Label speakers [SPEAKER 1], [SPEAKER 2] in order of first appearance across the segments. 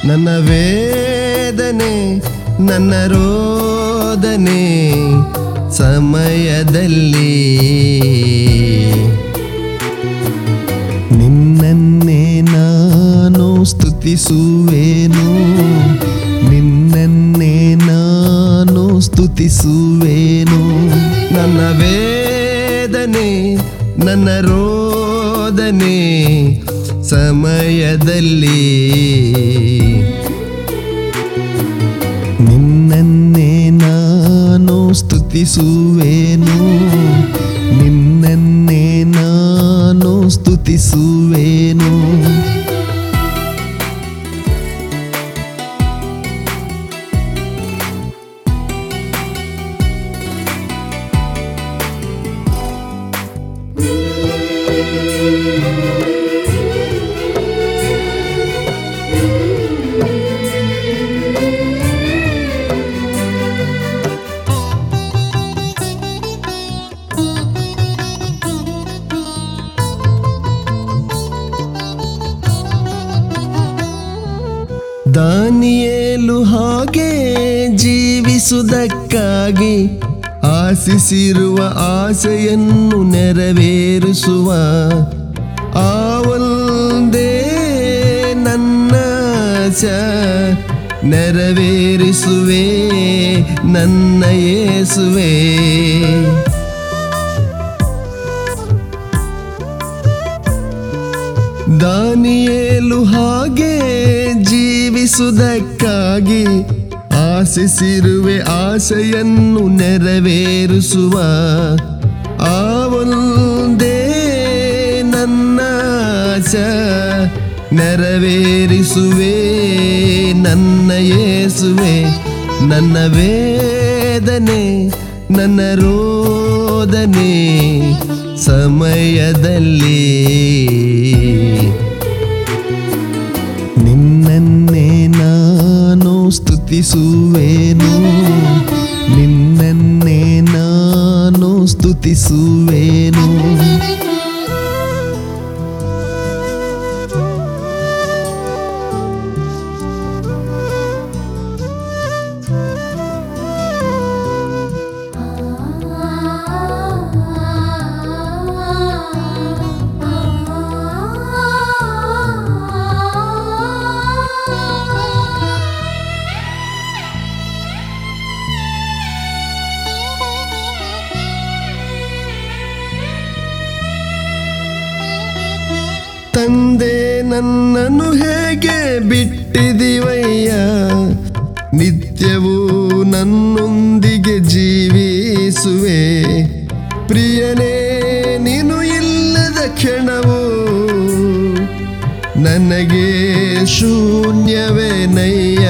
[SPEAKER 1] ನನ್ನ ವೇದನೆ ನನ್ನ ರೋದನೆ ಸಮಯದಲ್ಲಿ ನಿನ್ನನ್ನೇ ನಾನು ಸ್ತುತಿಸುವೇನು ನಿನ್ನನ್ನೇ ನಾನು ಸ್ತುತಿಸುವೇನು ನನ್ನ ವೇದನೆ ನನ್ನ ರೋದನೆ ಸಮಯದಲ್ಲಿ ನಿನ್ನನ್ನೇ ನಾನು ಸ್ತುತಿಸುವೇನು ನಿನ್ನನ್ನೇ ನಾನು ಸ್ತುತಿಸುವೇನು ದಾನಿಯೇಲು ಹಾಗೆ ಜೀವಿಸುವುದಕ್ಕಾಗಿ ಆಶಿಸಿರುವ ಆಸೆಯನ್ನು ನೆರವೇರಿಸುವ ಆ ಒಂದೇ ನನ್ನ ಆಶ ನೆರವೇರಿಸುವೆ ನನ್ನ ಯೇಸುವೆ ದಾನಿಯೇಲು ಹಾಗೆ ಜೀವಿಸುವುದಕ್ಕಾಗಿ ಆಶಿಸಿರುವೆ ಆಶೆಯನ್ನು ನೆರವೇರಿಸುವ ಆ ಒಂದೇ ನನ್ನ ಆಶ ನೆರವೇರಿಸುವೆ ನನ್ನ ಯೇಸುವೆ ನನ್ನ ವೇದನೆ ನನ್ನ ರೋದನೆ ಸಮಯದಲ್ಲಿ ನಿನ್ನನ್ನೇ ನಾನು ಸ್ತುತಿಸುವೇನು ನಿನ್ನನ್ನೇ ನಾನು ಸ್ತುತಿಸುವೇನು ತಂದೆ ನನ್ನನ್ನು ಹೇಗೆ ಬಿಟ್ಟಿದಿವಯ್ಯ ನಿತ್ಯವೂ ನನ್ನೊಂದಿಗೆ ಜೀವಿಸುವೆ ಪ್ರಿಯನೇ ನೀನು ಇಲ್ಲದ ಕ್ಷಣವು ನನಗೆ ಶೂನ್ಯವೇ ನಯ್ಯ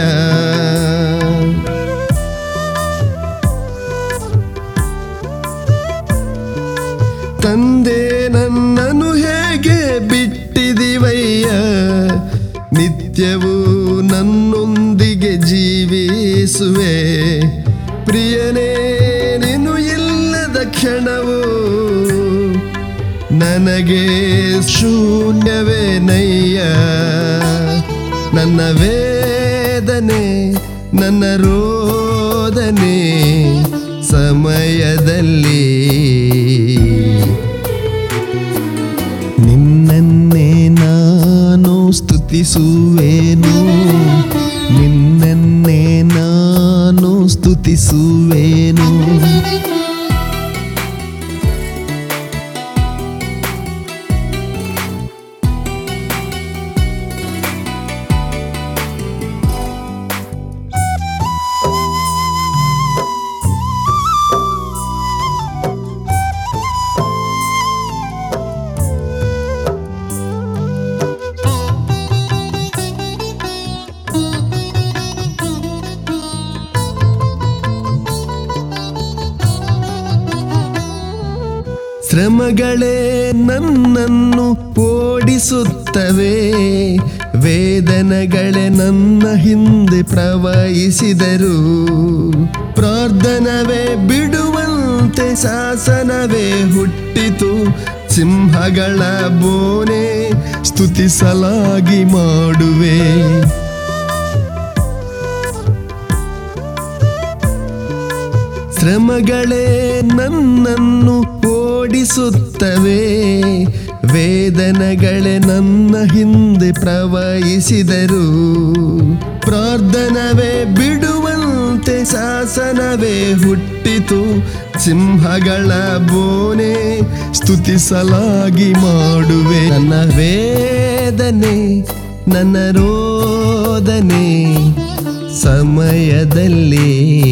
[SPEAKER 1] ತಂದೆ ನನ್ನನ್ನು ಹೇಗೆ ಬಿಟ್ಟಿದಿವಯ್ಯ ನಿತ್ಯವೂ ನನ್ನೊಂದಿಗೆ ಜೀವಿಸುವೆ ಪ್ರಿಯನೇ ನೀನು ಇಲ್ಲದ ಕ್ಷಣವು ನನಗೆ ಶೂನ್ಯವೇ ನಯ್ಯ ನನ್ನ ವೇದನೆ ನನ್ನ ರೋದನೆ ಸಮಯದಲ್ಲಿ ನಿನ್ನನ್ನೇ ನಾನು ಸ್ತುತಿಸುವೇನು ನಿನ್ನನ್ನೇ ನಾನು ಸ್ತುತಿಸುವೇನು ಶ್ರಮಗಳೇ ನನ್ನನ್ನು ಓಡಿಸುತ್ತವೆ ವೇದನೆಗಳೇ ನನ್ನ ಹಿಂದೆ ಪ್ರವಹಿಸಿದರು ಪ್ರಾರ್ಥನವೇ ಬಿಡುವಂತೆ ಶಾಸನವೇ ಹುಟ್ಟಿತು ಸಿಂಹಗಳ ಬೋನೆ ಸ್ತುತಿಸಲಾಗಿ ಮಾಡುವೆ ಶ್ರಮಗಳೇ ನನ್ನನ್ನು ಓಡಿಸುತ್ತವೆ ವೇದನೆಗಳೇ ನನ್ನ ಹಿಂದೆ ಪ್ರವಹಿಸಿದರು ಪ್ರಾರ್ಥನವೇ ಬಿಡುವಂತೆ ಶಾಸನವೇ ಹುಟ್ಟಿತು ಸಿಂಹಗಳ ಬೋನೆ ಸ್ತುತಿಸಲಾಗಿ ಮಾಡುವೆ ನನ್ನ ವೇದನೆ ನನ್ನ ರೋದನೆ ಸಮಯದಲ್ಲಿ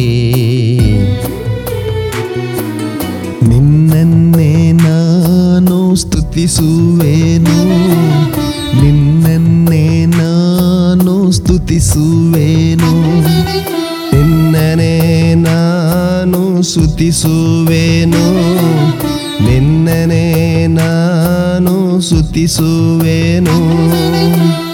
[SPEAKER 1] ನಿನ್ನನ್ನೇ ನಾನು ಸ್ತುತಿಸುವೇನು ನಿನ್ನನ್ನೇ ನಾನು ಸ್ತುತಿಸುವೇನು ನಿನ್ನನೇ ನಾನು ಸ್ತುತಿಸುವೇನು ನಿನ್ನನೇ ನಾನು ಸ್ತುತಿಸುವೇನು